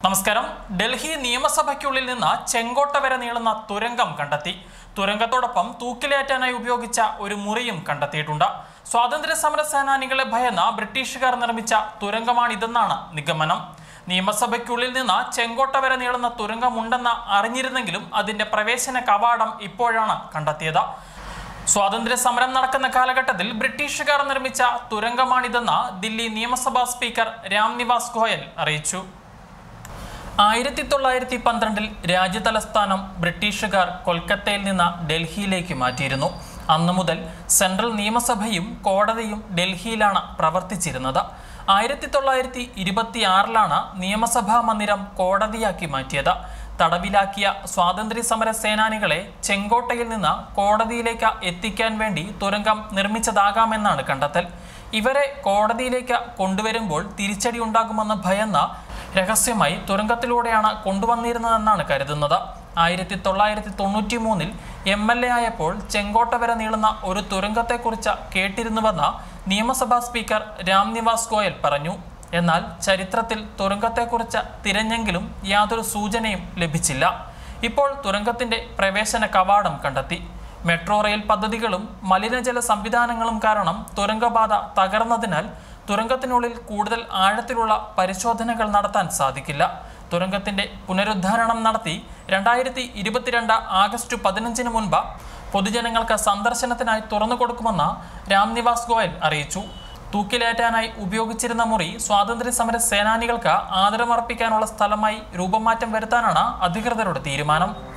നമസ്കാരം ഡൽഹി നിയമസഭയ്ക്കുള്ളിൽ നിന്ന് ചെങ്കോട്ട വരെ നീളുന്ന തുരങ്കം കണ്ടെത്തി തുരങ്കത്തോടൊപ്പം തൂക്കിലേറ്റാനായി ഉപയോഗിച്ച ഒരു മുറിയും കണ്ടെത്തിയിട്ടുണ്ട് സ്വാതന്ത്ര്യ സമര സേനാനികളെ ഭയന്ന ബ്രിട്ടീഷുകാർ നിർമ്മിച്ച തുരങ്കമാണിതെന്നാണ് നിഗമനം നിയമസഭയ്ക്കുള്ളിൽ നിന്ന് ചെങ്കോട്ട വരെ നീളുന്ന തുരങ്കമുണ്ടെന്ന് അറിഞ്ഞിരുന്നെങ്കിലും അതിന്റെ പ്രവേശന കവാടം ഇപ്പോഴാണ് കണ്ടെത്തിയത് സ്വാതന്ത്ര്യ സമരം നടക്കുന്ന കാലഘട്ടത്തിൽ ബ്രിട്ടീഷുകാർ നിർമ്മിച്ച തുരങ്കമാണിതെന്ന് ദില്ലി നിയമസഭാ സ്പീക്കർ രാംനിവാസ് ഗോയൽ അറിയിച്ചു ആയിരത്തി തൊള്ളായിരത്തി പന്ത്രണ്ടിൽ രാജ്യതലസ്ഥാനം ബ്രിട്ടീഷുകാർ കൊൽക്കത്തയിൽ നിന്ന് ഡൽഹിയിലേക്ക് മാറ്റിയിരുന്നു അന്നു മുതൽ സെൻട്രൽ നിയമസഭയും കോടതിയും ഡൽഹിയിലാണ് പ്രവർത്തിച്ചിരുന്നത് ആയിരത്തി തൊള്ളായിരത്തി ഇരുപത്തിയാറിലാണ് നിയമസഭാ മന്ദിരം കോടതിയാക്കി മാറ്റിയത് തടവിലാക്കിയ സ്വാതന്ത്ര്യ സമര സേനാനികളെ ചെങ്കോട്ടയിൽ നിന്ന് കോടതിയിലേക്ക് എത്തിക്കാൻ വേണ്ടി തുരങ്കം നിർമ്മിച്ചതാകാമെന്നാണ് കണ്ടെത്തൽ ഇവരെ കോടതിയിലേക്ക് കൊണ്ടുവരുമ്പോൾ തിരിച്ചടി ഉണ്ടാകുമെന്ന് ഭയന്ന രഹസ്യമായി തുരങ്കത്തിലൂടെയാണ് കൊണ്ടുവന്നിരുന്നതെന്നാണ് കരുതുന്നത് ആയിരത്തി തൊള്ളായിരത്തി തൊണ്ണൂറ്റി മൂന്നിൽ എം എൽ എ ആയപ്പോൾ ചെങ്കോട്ട വരെ നീളുന്ന ഒരു തുരങ്കത്തെക്കുറിച്ച് കേട്ടിരുന്നുവെന്ന് നിയമസഭാ സ്പീക്കർ രാംനിവാസ് ഗോയൽ പറഞ്ഞു എന്നാൽ ചരിത്രത്തിൽ തുരങ്കത്തെക്കുറിച്ച് തിരഞ്ഞെങ്കിലും യാതൊരു സൂചനയും ലഭിച്ചില്ല ഇപ്പോൾ തുരങ്കത്തിന്റെ പ്രവേശന കവാടം കണ്ടെത്തി മെട്രോ റെയിൽ പദ്ധതികളും മലിനജല സംവിധാനങ്ങളും കാരണം തുരങ്കപാത തകർന്നതിനാൽ തുരങ്കത്തിനുള്ളിൽ കൂടുതൽ ആഴത്തിലുള്ള പരിശോധനകൾ നടത്താൻ സാധിക്കില്ല തുരങ്കത്തിന്റെ പുനരുദ്ധാരണം നടത്തി രണ്ടായിരത്തി ഇരുപത്തിരണ്ട് ആഗസ്റ്റ് പതിനഞ്ചിന് മുൻപ് പൊതുജനങ്ങൾക്ക് സന്ദർശനത്തിനായി തുറന്നു കൊടുക്കുമെന്ന് രാംനിവാസ് ഗോയൽ അറിയിച്ചു തൂക്കിലേറ്റാനായി ഉപയോഗിച്ചിരുന്ന മുറി സ്വാതന്ത്ര്യ സമര സേനാനികൾക്ക് ആദരമർപ്പിക്കാനുള്ള സ്ഥലമായി രൂപമാറ്റം വരുത്താനാണ് അധികൃതരുടെ തീരുമാനം